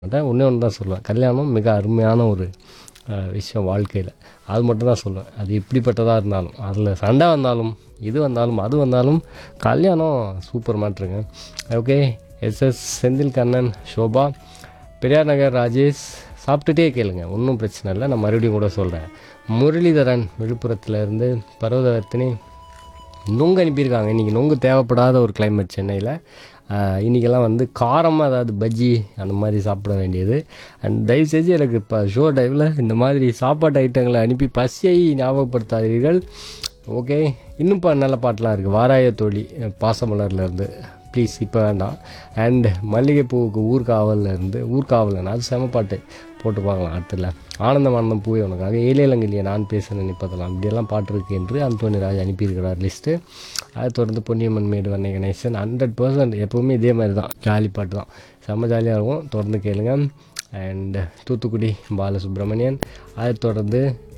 மாட்டேன் ஒன்றே ஒன்று தான் சொல்லுவேன் கல்யாணம் மிக அருமையான ஒரு அஹ், விஷயம் வாழ்க்கையில் அது மட்டும் தான் சொல்லுவேன் அது எப்படிப்பட்டதாக இருந்தாலும் அதில் சண்டை வந்தாலும் இது வந்தாலும் அது வந்தாலும் கல்யாணம் சூப்பர் மாட்டுருங்க ஓகே எஸ்எஸ் செந்தில் கண்ணன் ஷோபா பெரியார் நகர் ராஜேஷ் சாப்பிட்டுட்டே கேளுங்க ஒன்றும் பிரச்சனை இல்லை நான் மறுபடியும் கூட சொல்கிறேன் முரளிதரன் விழுப்புரத்துல இருந்து பர்வதவர்த்தினி நொங்கு அனுப்பியிருக்காங்க இன்றைக்கி நொங்கு தேவைப்படாத ஒரு கிளைமேட் சென்னையில் இன்றைக்கெல்லாம் வந்து காரமாக ஏதாவது பஜ்ஜி அந்த மாதிரி சாப்பிட வேண்டியது அண்ட் தயவுசெய்து எனக்கு இப்போ ஷோ டைமில் இந்த மாதிரி சாப்பாட்டு ஐட்டங்களை அனுப்பி பசியை ஞாபகப்படுத்தாதீர்கள் ஓகே இன்னும் பா நல்ல பாட்டெலாம் இருக்குது வாராய தோழி பாசமலர்லேருந்து ப்ளீஸ் இப்போ வேண்டாம் அண்ட் மல்லிகைப்பூவுக்கு ஊர்காவல்ல இருந்து ஊர்காவலன் அது செம பாட்டு போட்டு பார்க்கலாம் அடுத்துல ஆனந்தம் ஆனந்தம் பூவே உனக்காக ஏழையலங்கிலியே நான் பேசுகிறேன் நிப்பதெல்லாம் இப்படியெல்லாம் பாட்டு இருக்கு என்று அந்தோனி ராஜ் அனுப்பியிருக்கிறார் லிஸ்ட்டு அதை தொடர்ந்து பொன்னியம்மன் மேடு வண்ணை கணேசன் ஹண்ட்ரட் பர்சன்ட் எப்போவுமே இதே மாதிரி தான் ஜாலி பாட்டு தான் செம்ம ஜாலியாக இருக்கும் தொடர்ந்து கேளுங்க அண்ட் தூத்துக்குடி பாலசுப்ரமணியன் அதை தொடர்ந்து